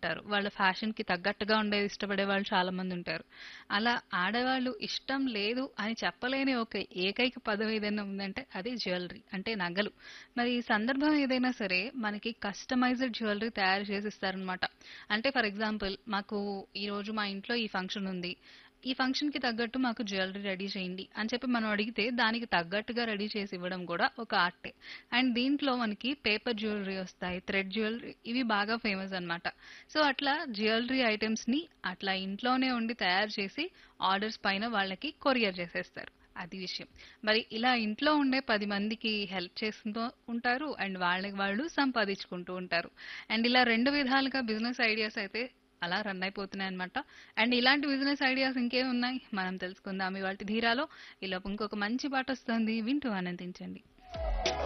ఉంటారు. వాళ్ళ ఫ్యాషన్‌కి తగ్గట్టుగా ఉండేది ఇష్టపడే వాళ్ళు చాలా మంది ఉంటారు. అలా ఆడవాళ్ళు ఇష్టం లేదు అని చెప్పలేని ఒక ఏకైక పదం ఏదైనా ఉందంటే అది జ్యువెల్లరీ. అంటే నగలు. మరి ఈ సందర్భం ఏదైనా సరే మనకి కస్టమైజ్డ్ జ్యువెల్లరీ తయారు చేసి ఇస్తారనమాట. అంటే ఫర్ ఎగ్జాంపుల్ మాకు ఈరోజు మా ఇంట్లో ఈ ఫంక్షన్ ఉంది. ఈ ఫంక్షన్‌కి తగ్గట్టు మాకు జ్యువెల్లరీ రెడీ చేయండి అని చెప్పి మనం అడిగితే దానికి తగ్గట్టుగా రెడీ చేసి ఇవ్వడం కూడా ఒక ఆర్టే. అండ్ దీంట్లో మనకి పేపర్ జ్యువెల్లరీ వస్తాయి. థ్రెడ్ జ్యువెల్లరీ ఇవి బాగా ఫేమస్ అన్నమాట. సో అట్లా జ్యువెల్లరీ ఐటెమ్స్‌ని అట్లా ఇంట్లోనే ఉండి తయారు చేసి ఆర్డర్స్ పైన వాళ్ళకి కొరియర్ చేసేస్తారు. అది విషయం. మరి ఇలా ఇంట్లో ఉండే 10 మందికి హెల్ప్ చేస్తూ ఉంటారు. అండ్ వాళ్ళకి వాళ్ళు సంపాదించుకుంటూ ఉంటారు. అండ్ ఇలా 2 విధాలుగా బిజినెస్ ఐడియాస్ అయితే అలా రన్ అయిపోతున్నాయన్నమాట. అండ్ ఇలాంటి బిజినెస్ ఐడియాస్ ఇంకేమున్నాయి మనం తెలుసుకుందాం ఇవాల్టి ధీరాలో. ఈలోపు ఇంకొక మంచి పాటొస్తోంది వింటూ ఆనందించండి.